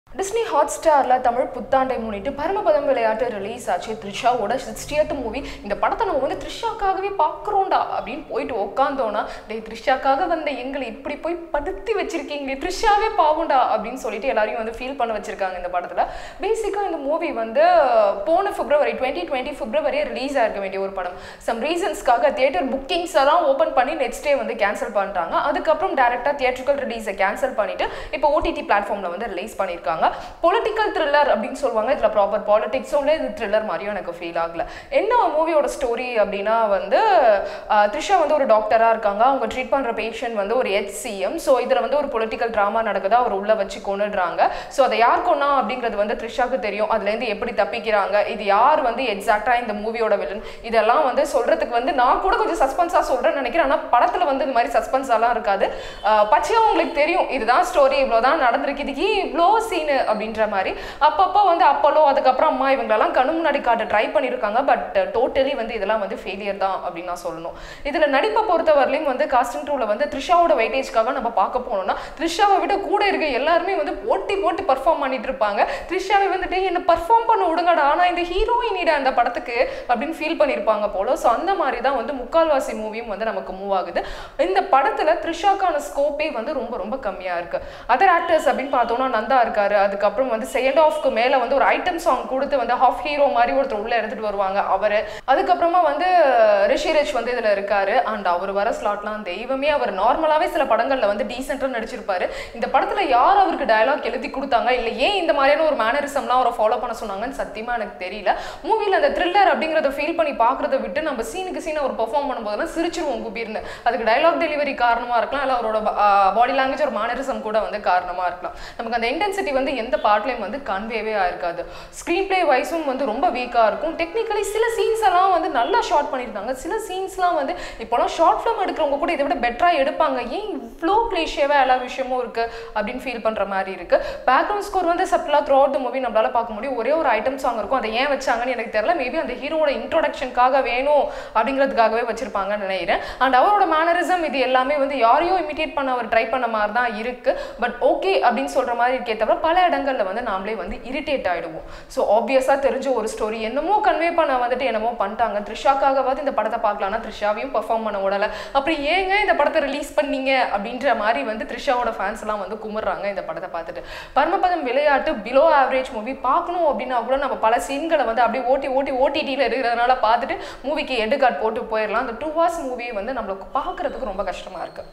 Disney hot ஸ்டாரில் தமிழ் புத்தாண்டை முன்னிட்டு பரமபதம் விளையாட்டு ரிலீஸ் ஆச்சு த்ரிஷாவோட சிக்ஸ்டியத் மூவி இந்த படத்தை நம்ம வந்து த்ரிஷாக்காகவே பார்க்குறோம்டா அப்படின்னு போயிட்டு உக்காந்தோன்னா டேய் த்ரிஷாக்காக வந்த எங்களை இப்படி போய் படுத்தி வச்சிருக்கீங்களே த்ரிஷாவே பாவுண்டா அப்படின்னு சொல்லிட்டு எல்லாரையும் வந்து ஃபீல் பண்ண வச்சிருக்காங்க இந்த படத்தில் பேசிக்காக இந்த மூவி வந்து போன பிப்ரவரி டுவெண்ட்டி டுவெண்ட்டி பிப்ரவரியே ரிலீஸ் ஆகிருக்க வேண்டிய ஒரு படம் சம் ரீசன்ஸ்க்காக தியேட்டர் புக்கிங்ஸ் எல்லாம் ஓப்பன் பண்ணி நெக்ஸ்ட் டே வந்து கேன்சல் பண்ணிட்டாங்க அதுக்கப்புறம் டேரெக்டாக தியேட்ரிக்கல் ரிலீஸை கேன்சல் பண்ணிட்டு இப்போ ஓடிடி பிளாட்ஃபார்மில் வந்து ரிலீஸ் பண்ணியிருக்காங்க பொலிட்டிக்கல் த்ரில்லர் அப்படின்னு சொல்லுவாங்க இதில் ப்ராப்பர் பாலிடிக்ஸும் இல்லை இது த்ரில்லர் மாதிரியும் எனக்கு ஃபீல் ஆகல என்ன மூவியோட ஸ்டோரி அப்படின்னா வந்து ஆஹ், த்ரிஷா வந்து ஒரு டாக்டராக இருக்காங்க அவங்க ட்ரீட் பண்ணுற பேஷண்ட் வந்து ஒரு ஹெச்சிஎம் ஸோ இதில் வந்து ஒரு பொலிட்டிக்கல் ட்ராமா நடக்குது அவர் உள்ள வச்சு கொண்டுடுறாங்க ஸோ அதை யார் கொண்டா அப்படிங்கிறது வந்து த்ரிஷாக்கு தெரியும் அதுலேருந்து எப்படி தப்பிக்கிறாங்க இது யார் வந்து எக்ஸாக்டாக இந்த மூவியோட வில்லன் இதெல்லாம் வந்து சொல்கிறதுக்கு வந்து நான் கூட கொஞ்சம் சஸ்பென்ஸாக சொல்கிறேன்னு நினைக்கிறேன் ஆனால் படத்தில் வந்து இந்த மாதிரி சஸ்பென்ஸாலாம் இருக்காது ஆஹ், பச்சையா உங்களுக்கு தெரியும் இதுதான் ஸ்டோரி இவ்வளோதான் நடந்திருக்கு இதுக்கு இவ்வளோ சீனு அப்படின்ற மாதிரி அப்பப்போ வந்து அப்போலோ அதுக்கப்புறம் அம்மா இவங்களெல்லாம் கண்ணு முன்னாடி காட்ட ட்ரை பண்ணியிருக்காங்க பட் டோட்டலி வந்து இதெல்லாம் வந்து ஃபெயிலியர் தான் அப்படின்னு நான் சொல்லணும் இதில் நடிப்பை பொறுத்தவரையிலும் வந்து காஸ்டிங் டூவில் வந்து த்ரிஷாவோட வெயிட்டேஜ்க்காக நம்ம பார்க்க போனோம்னா த்ரிஷாவை விட கூட இருக்க எல்லாருமே வந்து போட்டி போட்டு பர்ஃபார்ம் பண்ணிட்டு இருப்பாங்க த்ரிஷாவை வந்துட்டு என்ன பர்ஃபார்ம் பண்ண விடுங்கடா ஆனால் இந்த ஹீரோயினிட அந்த படத்துக்கு அப்படின்னு ஃபீல் பண்ணியிருப்பாங்க போல ஸோ அந்த மாதிரி தான் வந்து முக்கால்வாசி மூவியும் வந்து நமக்கு மூவ் ஆகுது இந்த படத்தில் த்ரிஷாக்கான ஸ்கோப்பே வந்து ரொம்ப ரொம்ப கம்மியாக இருக்கு அதர் ஆக்டர்ஸ் அப்படின்னு பார்த்தோம்னா நந்தா இருக்காரு அதுக்கப்புறம் வந்து செகண்ட் ஆஃப்க்கு மேலே வந்து ஒரு ஐட்டம் சாங் கொடுத்து வந்து ஹாஃப் ஹீரோ மாதிரி ஒருத்தர் உள்ள எடுத்துட்டு வருவாங்க அவர் அதுக்கப்புறமா வந்து ரிஷிரேஷ் வந்து இதில் இருக்காரு அண்ட் அவர் வர ஸ்லாட்லாம் தெய்வமே அவர் நார்மலாகவே சில படங்களில் வந்து டீசெண்டாக நடிச்சிருப்பாரு இந்த படத்தில் யார் அவருக்கு டயலாக் எழுதி கொடுத்தாங்க இல்லை ஏன் இந்த மாதிரியான ஒரு மேனரிசம்லாம் அவரை ஃபாலோ பண்ண சொன்னாங்கன்னு சத்தியமாக எனக்கு தெரியல மூவியில் அந்த த்ரில்லர் அப்படிங்கிறத ஃபீல் பண்ணி பார்க்குறத விட்டு நம்ம சீனுக்கு சீன் அவர் பெர்ஃபார்ம் பண்ணும்போதெல்லாம் சிரிச்சிருவோம் குபீர்னு அதுக்கு டயலாக் டெலிவரி காரணமாக இருக்கலாம் இல்லை அவரோட பாடி லாங்குவேஜ் ஒரு மேனரிசம் கூட வந்து காரணமாக இருக்கலாம் நமக்கு அந்த இன்டென்சிட்டி வந்து எந்த பார்ட்லையும் வந்து கன்வேவே ஆயிருக்காது ஸ்க்ரீன் ப்ளே வைஸும் வந்து ரொம்ப வீக்காக இருக்கும் டெக்னிக்கலி சில சீன்ஸ் எல்லாம் வந்து நல்லா ஷார்ட் பண்ணியிருந்தாங்க சில சீன்ஸ்லாம் வந்து இப்போலாம் ஷார்ட் ஃபிலிம் எடுக்கிறவங்க கூட இதை விட பெட்டராக எடுப்பாங்க ஏன் இவ்வளோ கிளேஷியாவாக எல்லா விஷயமும் இருக்குது அப்படின்னு ஃபீல் பண்ணுற மாதிரி இருக்குது பேக்ரவுண்ட் ஸ்கோர் வந்து சப்ளாக த்ரூ அவுட் மூவி நம்மளால பார்க்க முடியும் ஒரே ஒரு ஐட்டம் சாங் இருக்கும் அதை ஏன் வச்சாங்கன்னு எனக்கு தெரியல மேபி அந்த ஹீரோட இன்ட்ரோடக்ஷனுக்காக வேணும் அப்படிங்கிறதுக்காகவே வச்சிருப்பாங்கன்னு நினைக்கிறேன் அண்ட் அவரோட மேனரிசம் இது எல்லாமே வந்து யாரையோ இமிட்டேட் பண்ண அவர் ட்ரை பண்ண மாதிரி தான் இருக்கு பட் ஓகே அப்படின்னு சொல்ற மாதிரி இருக்கே தவிர பல இடங்கள்ல வந்து நாமளே வந்து இரிட்டேட் ஆயிடுவோம் ஸோ ஆப்வியஸாக தெரிஞ்ச ஒரு ஸ்டோரி என்னமோ கன்வே பண்ண வந்துட்டு என்னமோ பண்ணிட்டாங்க த்ரிஷாக்காகவாது இந்த படத்தை பார்க்கலாம்னா த்ரிஷாவையும் பெர்ஃபார்ம் பண்ண விடல அப்படி ஏங்க இந்த படத்தை ரிலீஸ் பண்ணீங்க அப்படின்ற மாதிரி வந்து த்ரிஷாவோட ஃபேன்ஸ் எல்லாம் வந்து கும்பிடுறாங்க இந்த படத்தை பார்த்துட்டு பரமபதம் விளையாட்டு பிலோ ஆவரேஜ் மூவி பார்க்கணும் அப்படின்னா கூட நம்ம பல சீன்களை வந்து அப்படியே ஓட்டி ஓட்டி ஓடிடியில் இருக்கிறதுனால பார்த்துட்டு மூவிக்கு எடு கார்டு போட்டு போயிடலாம் அந்த டூ ஹவர்ஸ் மூவியை வந்து நம்மளுக்கு பார்க்கறதுக்கு ரொம்ப கஷ்டமா இருக்கு